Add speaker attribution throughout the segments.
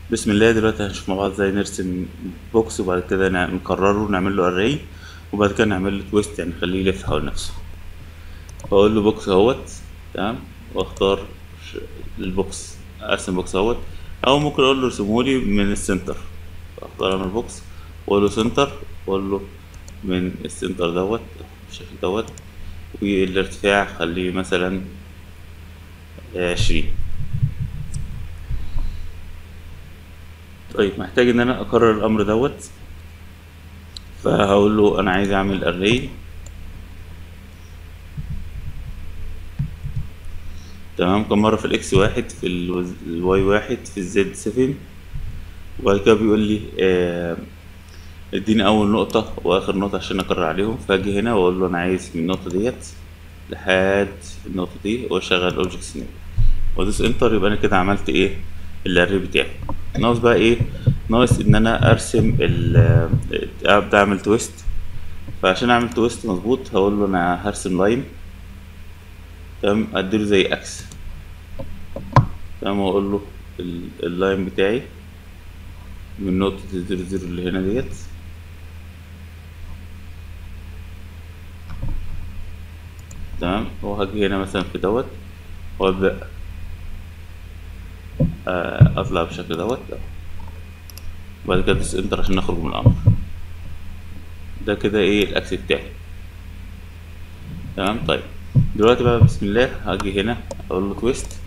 Speaker 1: بسم الله دلوقتي هنشوف مع بعض ازاي نرسم بوكس وبعد كده نع- نكرره نعمل له اري وبعد كده نعمل له تويست يعني نخليه يلف حول نفسه بقول له بوكس اهوت تمام واختار ش- البوكس ارسم بوكس اهوت او ممكن اقول له ارسمهولي من السنتر اختار من البوكس واقول له سنتر واقول له من السنتر دوت بالشكل دوت والارتفاع خليه مثلا عشرين طيب محتاج ان انا اكرر الامر دوت فهقول له انا عايز اعمل اري تمام كم مرة في الاكس واحد في الوز- الواي واحد في الزد سفن وبعد كده بيقول لي آه، اديني اول نقطة واخر نقطة عشان اكرر عليهم فاجي هنا واقول له انا عايز من النقطة ديت لحد النقطة دي واشغل اوبجكت سناب وادوس انتر يبقى انا كده عملت ايه الاري بتاعي ناقص بقى ايه ناقص ان انا ارسم ال ابدا اعمل تويست فعشان اعمل تويست مظبوط هقول له انا هرسم لاين تمام اديله زي اكس تمام واقول له ال- اللاين بتاعي من نقطة الزيرو زيرو اللي هنا ديت تمام وهاجي هنا مثلا في دوت وابدأ آه، اطلع بالشكل دوت وبعد كده ادوس انتر عشان نخرج من الامر ده كده ايه الاكس بتاعي تمام طيب دلوقتي بقى بسم الله هاجي هنا اقول له تويست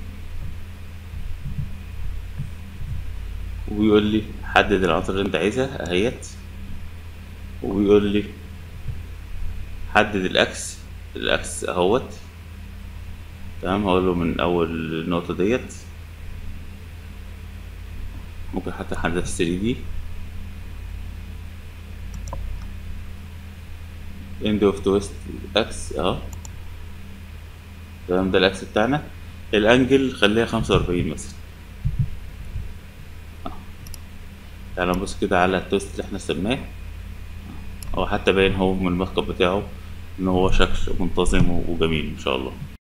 Speaker 1: وبيقول لي حدد العناصر اللي انت عايزها اهيت وبيقول لي حدد الاكس الاكس اهوت تمام هقول له من اول النقطة ديت ممكن حتى احددها في 3 دي end of twist اكس اهو تمام ده الاكس بتاعنا الانجل خليها خمسة واربعين مثلا أهو. تعالى نبص كده على التويست اللي احنا سماه هو حتى باين هو من المارك اب بتاعه ان هو شكل منتظم وجميل ان شاء الله